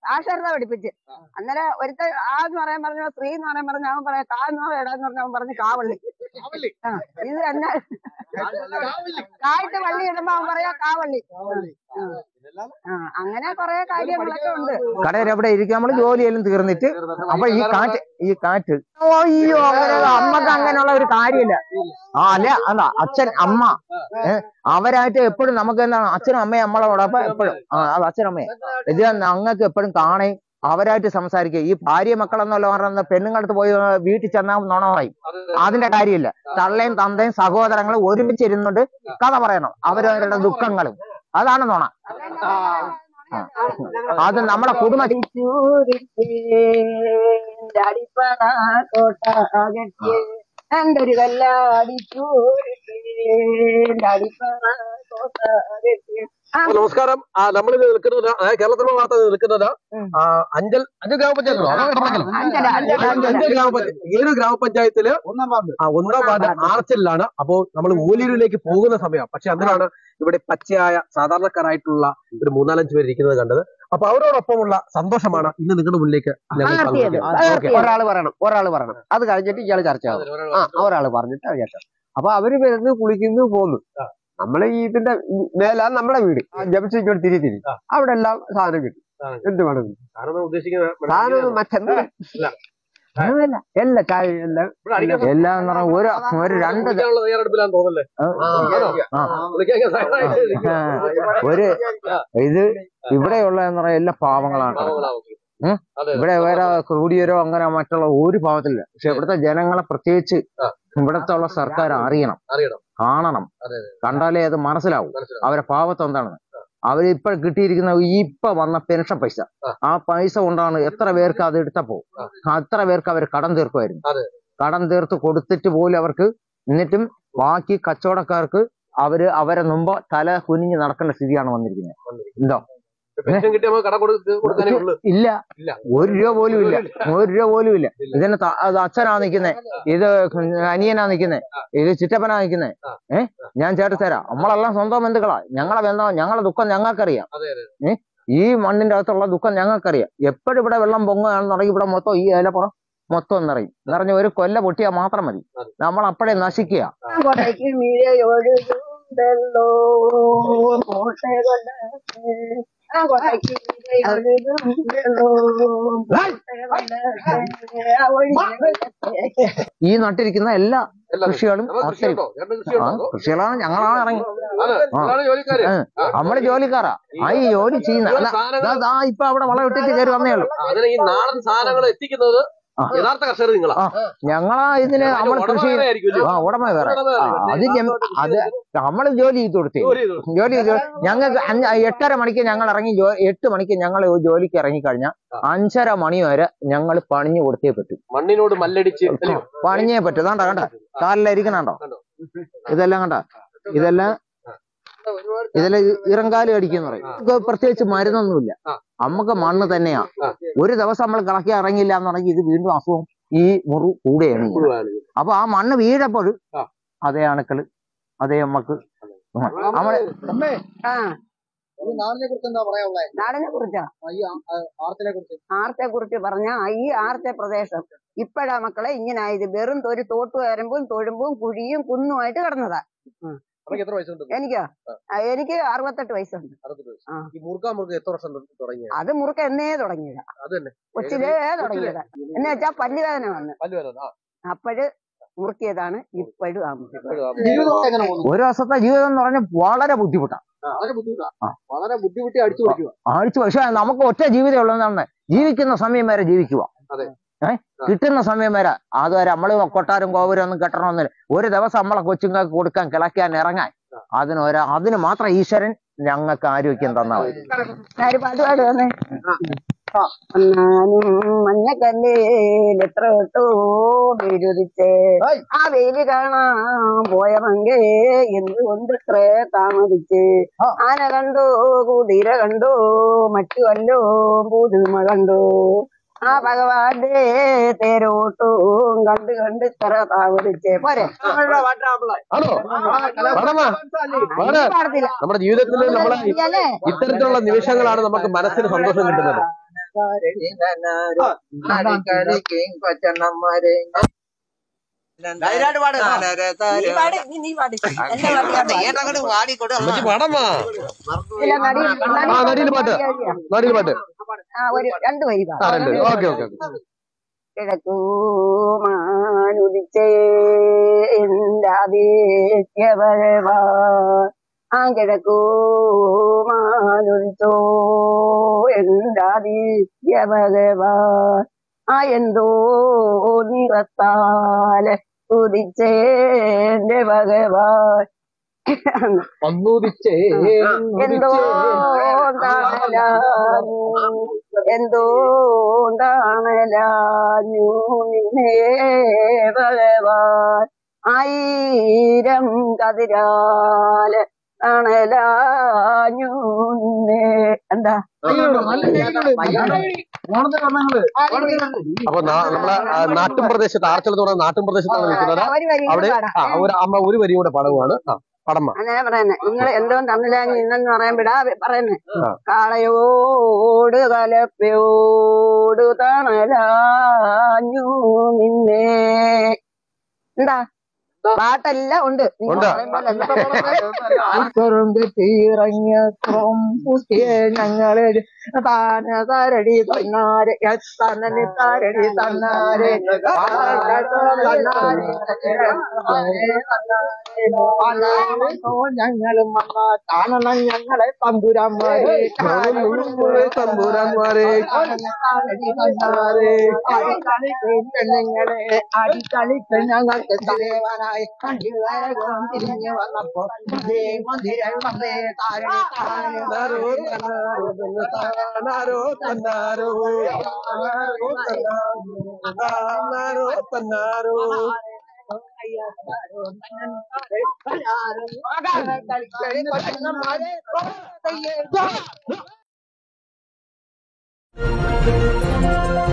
സാക്ഷരത പഠിപ്പിച്ച് അന്നേരം ഒരുത്ത ആ എന്ന് പറയാൻ പറഞ്ഞ സ്ത്രീ എന്ന് പറയാൻ പറഞ്ഞ അവൻ പറയാം കാ എന്ന് പറയാം എടാന്ന് പറഞ്ഞ അവൻ പറഞ്ഞു കാവള്ളി ആ ഇത് തന്നെ കായിട്ട് വള്ളി ഇടുമ്പോ അവൻ പറയാ കാവള്ളി ആ അങ്ങനെ കുറെ കാര്യങ്ങളൊക്കെ ഉണ്ട് കടയിൽ എവിടെ ഇരിക്കും നമ്മൾ ജോലിയെല്ലാം തീർന്നിട്ട് അപ്പൊ ഈ കാറ്റ് ഈ കാറ്റ് അയ്യോ അങ്ങനെ അമ്മക്ക് അങ്ങനെയുള്ള ഒരു കാര്യമില്ല ആ അല്ല അല്ല അച്ഛൻ അമ്മ ഏ, അവരായിട്ട് എപ്പോഴും നമുക്ക് എന്താണ് അച്ഛനും അമ്മയും നമ്മളോടൊപ്പം എപ്പോഴും ആ അത് അച്ഛനും അമ്മയും ഇത് ഞങ്ങൾക്ക് എപ്പോഴും കാണേ അവരായിട്ട് സംസാരിക്കുക ഈ ഭാര്യ മക്കളെന്നല്ല പറയുന്ന പെണ്ണുങ്ങളടുത്ത് പോയി വീട്ടിൽ ചെന്നാൽ നുണ പറയും അതിന്റെ കാര്യമില്ല തള്ളയും തന്തയും സഹോദരങ്ങളും ഒരുമിച്ച് ഇരുന്നുകൊണ്ട് കഥ പറയണം അവരവരുടെ ദുഃഖങ്ങളും അതാണ് നുണ അത് നമ്മളെ കുടുംബ എന്റെ ഒരു കല്ലാടി അപ്പൊ നമസ്കാരം നമ്മൾ നിൽക്കുന്നത് ആ, കേരളത്തിലെ വാർത്ത നിൽക്കുന്നത് ഉം. ആ, അഞ്ചൽ അഞ്ചൽ ഗ്രാമപഞ്ചായത്തിലോ അതോ ഇടമലക്കലോ? അഞ്ചല അഞ്ചല അഞ്ചൽ ഗ്രാമപഞ്ചായത്ത് ഈ ഒരു ഗ്രാമപഞ്ചായത്തില് ആ, ഒന്നാം വാർഡ് ആർച്ചലിലാണ് അപ്പോ നമ്മൾ മൂലൂരിലേക്ക് പോകുന്ന സമയം പക്ഷെ അന്നേരമാണ് ഇവിടെ പച്ചയായ സാധാരണക്കാരായിട്ടുള്ള ഒരു മൂന്നാലഞ്ച് പേര് ഇരിക്കുന്നത് കണ്ടത് അപ്പൊ അവരോടൊപ്പമുള്ള സന്തോഷമാണ് ഇന്ന് നിങ്ങളുടെ മുന്നിലേക്ക് ഞങ്ങൾ പകർത്തിയത്. പങ്കുവയ്ക്കുന്നത്. ഓക്കേ. ഒരാള് പറയണം ഒരാള് പറയണം അത് കഴിഞ്ഞിട്ട് ഇയാള് ചർച്ച ആവും ആ ഒരാള് പറഞ്ഞിട്ട് അത് ചർച്ച ആവും. അപ്പൊ അവര് വരുന്നു കുളിക്കുന്നു പോന്നു നമ്മളെ ഈ ഇതിന്റെ മേലാണ് നമ്മുടെ വീട് ജംഗ്ഷനിക്കോട് തിരി തിരി ആ. അവിടെ എല്ലാം സാധനം കിട്ടും സാധനം എന്ത് വേണം കാരണം ഉദ്ദേശിക്കുന്നത് സാധനം മറ്റെന്താ ഇല്ല. സാധനമല്ല എല്ലാ ചായ എല്ലാം ഇവിടെ അടിക്കാൻ എല്ലാം എന്ന് പറഞ്ഞാൽ ഒരു ഒരു രണ്ട് ദ- കുളിക്കാനുള്ള തയ്യാറെടുപ്പിലാന്ന് തോന്നല്ലേ ആ, ആ. കുളിക്കാൻ തയ്യാറായിട്ട് ഇരിക്കുന്നു. ആ, ഒരു ഇത് ഇവിടെയുള്ള എന്ന് പറഞ്ഞാൽ എല്ലാ പാവങ്ങളാണ് പാവങ്ങളാ, ഓക്കേ. ഉം? അതെ ഇവിടെ വേറെ ക്രൂഡിയരോ അങ്ങനെ മറ്റുള്ള ഒരു പാവത്തില്ല പക്ഷെ ഇവിടുത്തെ ജനങ്ങളെ പ്രത്യേകിച്ച് ആ. ഇവിടത്തെ ഉള്ള സർക്കാർ അറിയണം അറിയണം കാണണം അതെ, കണ്ടാലേ അത് മനസ്സിലാവും മനസ്സിലാവും. അവരെ പാവത്ത് എന്താണെന്ന് അവര് ഇപ്പൊ കിട്ടിയിരിക്കുന്ന ഈ ഇപ്പൊ വന്ന പെൻഷൻ പൈസ ആ. ആ പൈസ കൊണ്ടാണ് എത്ര പേർക്ക് അത് എടുത്തപ്പോ ആ. അത്ര പേർക്ക് അവർ കടം തീർക്കുമായിരുന്നു അതെ. കടം തീർത്ത് കൊടുത്തിട്ട് പോലും അവർക്ക് എന്നിട്ടും ബാക്കി കച്ചവടക്കാർക്ക് അവര് അവരെ മുമ്പ് തല കുനിഞ്ഞ് നടക്കേണ്ട സ്ഥിതിയാണ് വന്നിരിക്കുന്നത് എന്തോ പെൻഷൻ കിട്ടിയ നമുക്ക് കട കൊടുത്ത് കൊടുക്കാനേ ഉള്ളൂ ഇല്ല ഇല്ല. ഒരു രൂപ പോലും ഇല്ല ഒരു രൂപ പോലും ഇല്ല ഇതിന് ത- അത് അച്ഛനാ നിക്കുന്നേ ഇത് അനിയനാ നിക്കുന്നേ ഇത് ചിറ്റപ്പനാ നിക്കുന്നേ ആ. ഏ ഞാൻ ചേട്ടൻ തരാം നമ്മളെല്ലാം സ്വന്തം ബന്ധുക്കളാ ഞങ്ങളെ ബന്ധം ഞങ്ങളെ ദുഃഖം ഞങ്ങൾക്കറിയാം അതെ അതെ ഏ ഈ മണ്ണിന്റെ അകത്തുള്ള ദുഃഖം ഞങ്ങൾക്കറിയാം എപ്പോഴും ഇവിടെ വെള്ളം പൊങ്ങുകയാണെന്നുണ്ടെങ്കിൽ ഇവിടെ മൊത്തം ഈ ഏലപ്പുറം മൊത്തം നിറയും നിറഞ്ഞ ഒരു കൊല്ല പൊട്ടിയാൽ മാത്രം മതി അതെ. നമ്മൾ അപ്പോഴേ നശിക്കുക കൊടയ്ക്ക് മീതെ ഒഴുകുണ്ടല്ലോ കോട്ട ആ കൊടയ്ക്ക് മീതെ ഒഴുകുണ്ടല്ലോ ഈ നട്ടിരിക്കുന്ന എല്ലാ എല്ലാം കൃഷികളും നമുക്ക് കൃഷി അത്രയും ഉണ്ടോ ചേട്ടന് കൃഷി ആ, ഉണ്ടോ കൃഷികളാണ് ഞങ്ങളാണ് ഇറങ്ങി ആണ് നിങ്ങളാണ് ജോലിക്കാര് ആ, നമ്മള് ജോലിക്കാരാ ആ ഈ ജോലി ചെയ്യുന്ന ഈ അല്ല, സാധനങ്ങൾ ദാ- ദാ ഇപ്പൊ അവിടെ വളം ഇട്ടിട്ട് കയറി വന്നേ ഉള്ളൂ അതിന് ഈ നാടൻ സാധനങ്ങൾ എത്തിക്കുന്നത് ആ. യഥാർത്ഥ കർഷകർ നിങ്ങളാ ആ, ഞങ്ങളാ ഇതിന് നമ്മൾ കൃഷി ആയിരിക്കും ആ ഉടമ വേറെ ആ, അത് ജം- അത് നമ്മള് ജോലി ചെയ്ത് കൊടുത്തേ ജോലി ചെയ്തു ജോലി ചെയ്ത് ഞങ്ങൾക്ക് അഞ്ച് എട്ടര മണിക്ക് ഞങ്ങൾ ഇറങ്ങി ജോ- എട്ട് മണിക്ക് ഞങ്ങൾ ജോലിക്ക് ഇറങ്ങിക്കഴിഞ്ഞാൽ അഞ്ചര മണി വരെ ഞങ്ങൾ പണിഞ്ഞു കൊടുത്തേ പറ്റൂ മണ്ണിനോട് മല്ലടിച്ച് അല്ലയോ? പണിഞ്ഞേ പറ്റൂ കണ്ടോ കണ്ടോ കാലിലിരിക്കണോ കണ്ടോ? ഇതെല്ലാം കണ്ടോ ഇതെല്ലാം ഇതിലെ ഇറങ്കാല് കടിക്കുന്ന പറയും നമുക്ക് പ്രത്യേകിച്ച് മരുന്നൊന്നുമില്ല ആ. നമുക്ക് മണ്ണ് തന്നെയാ ആ. ഒരു ദിവസം നമ്മൾ കളക്കി ഇറങ്ങില്ല എന്നുണ്ടെങ്കിൽ ഇത് വീണ്ടും അസുഖം ഈ മുറി കൂടുകയാണ് ചെയ്യുന്നത്. പുഴുവാണ്. അപ്പൊ ആ മണ്ണ് വീഴപ്പോൾ ആ. അതേ അണുക്കള് അതേ നമുക്ക് നമ്മളെ ആ നാടിനെ കുറിച്ച് എന്താ പറയാനുള്ളത് നാടിനെ കുറിച്ചാ ആർത്തിനെ കുറിച്ച് ആർത്തെ കുറിച്ച് പറഞ്ഞ ഈ ആർത്തെ പ്രദേശം ഇപ്പഴാ മക്കളെ ഇങ്ങനെ ആയത് വെറും ഒരു തോട്ട് വരമ്പും തൊഴുമ്പും കുഴിയും കുന്നുമായിട്ട് കിടന്നതാ അമ്മയ്ക്ക് എത്ര വയസ്സുണ്ട് എനിക്കോ ആ, എനിക്ക് അറുപത്തെട്ട് വയസ്സുണ്ട് അറുപത് വയസ്സ് ആ. ഈ മുറുക്കാ മുറുക്ക് എത്ര വർഷം തൊട്ട് തുടങ്ങിയ അത് മുറുക്ക എന്നേ തുടങ്ങിയതാ അത് തന്നെ കൊച്ചിലേ തുടങ്ങിയതാ എന്ന് വെച്ചാ പല്ലുവേദന വന്ന് പല്ല് വരാതെ ആ, അപ്പോഴ് മുറുക്കിയതാണ് ഇപ്പോഴും ആ മുറുക്ക്. ഇപ്പോഴും ആ. ജീവിതം എങ്ങനെ പോകുന്നു ഒരു ദിവസത്തെ ജീവിതം എന്ന് പറഞ്ഞാൽ വളരെ ബുദ്ധിമുട്ടാണ് വളരെ ബുദ്ധിമുട്ടാ ആ. വളരെ ബുദ്ധിമുട്ടി അടിച്ചു കൊടുക്കുക ആഴ്ച പക്ഷെ നമുക്ക് ഒറ്റ ജീവിതം ഉള്ളതാണ് ജീവിക്കുന്ന സമയം വരെ ജീവിക്കുക അതെ. ഏഹ് കിട്ടുന്ന സമയം വരെ അതുവരെ നമ്മള് കൊട്ടാരം കോപുരം ഒന്നും കെട്ടണമെന്നില്ല ഒരു ദിവസം നമ്മളെ കൊച്ചുങ്ങൾക്ക് കൊടുക്കാൻ കിളയ്ക്കാൻ ഇറങ്ങാൻ അതിന് ഒരു അതിന് മാത്രം ഈശ്വരൻ ഞങ്ങൾക്ക് ആരോഗ്യം തന്നാ മതി ആര് പാട്ട് പാട് വന്നേ അന്നാനും മഞ്ഞക്കല്ലേൽ എത്ര കേട്ടോ വെയിലുദിച്ചേ ആ വെയില് കാണാൻ പോയ മങ്കേ എന്തുകൊണ്ട് ഇത്ര താമസിച്ച് ആന കണ്ടോ കുതിര കണ്ടോ മറ്റു വല്ലോ പുതുമ കണ്ടോ ആ ഭഗവാന്റെ തേരോട്ടും കണ്ട് കണ്ട് ഇത്ര താമസിച്ചേ പോരെ ആണോ പാടാമോ? പാട്. ഇത് പാടത്തില്ല നമ്മുടെ ജീവിതത്തിൽ നമ്മളെ അല്ലേ ഇത്തരത്തിലുള്ള നിമിഷങ്ങളാണ് നമുക്ക് മനസ്സിന് സന്തോഷം കിട്ടുന്നത് കൊച്ചണ്ണന്മാരെ ധൈര്യമായിട്ട് പാട്. നീ പാടി നീ നീ പാടി എന്റെ പാടി ഞാൻ പാടി. അമ്മച്ചി പാടമ്മാ ഇല്ല, നടി- നടി- ആ, നടിയിൽ പാട്ട്. നാടിന് പാട്ട് ആ ഒരു രണ്ട് വരി ആ പാടാം രണ്ട് ഓക്കെ ഓക്കെ കിഴക്കൂമാനുദിച്ചേ എന്താദിത്യഭഗവാ ആ കിഴക്കൂമാനുദിച്ചോ എന്താദിത്യഭഗവാ ആ എന്തോ നിറത്താല് ഉദിച്ചേന്റെ ഭഗവാൻ വന്നുദിച്ചേ എന്തോ താണലാഞ്ഞു എന്തോ താണലാഞ്ഞു നിന്നേ ഭഗവാൻ ആയിരം കതിരാല് താണലാഞ്ഞു നിന്നേ എന്താ അപ്പൊ നാ- നമ്മളെ ആ, നാട്ടും പ്രദേശത്ത് ആർച്ചൽ എന്ന് പറയുന്ന നാട്ടും പ്രദേശത്താണ് നിൽക്കുന്നത് ഒരു വരി അവിടെ കൂടെ പാടാം ആ ഒരു അമ്മ ഒരു വരി കൂടെ പാടുകയാണ് ആ പടമ്മ അങ്ങനെ പറയുന്നത് നിങ്ങൾ എന്തോ തന്നില്ലാഞ്ഞു ഇന്നെന്ന് പറയുമ്പോഴാ പറയുന്നത് ആ. കാളയോട് കലപ്പയോട് തണലാഞ്ഞു നിന്നേ എന്താ പാട്ടെല്ലാം ഉണ്ട് നിങ്ങൾ ഉണ്ട്. പറയുമ്പോഴല്ല. ഇറങ്ങിയ കുട്ടിയെ ഞങ്ങള് താന തരടി തന്നാര് തന്നനി തരടി തന്നാര് ഞങ്ങളും കാണണം ഞങ്ങളെ തമ്പുരാന്മാരെ തമ്പുരാന്മാരെ പെണ്ണുങ്ങളെ അടിക്കളിച്ച് ഞങ്ങൾക്ക് തലവനായി അടിവേഗം തിരിഞ്ഞു വന്നപ്പോ മന്ദിരം വന്നേ താരണി തന്നാരോ, തന്നാരോ, തന്നാരോ, തന്നാരോ, തന്നാരോ, തന്നാരോ. താരണി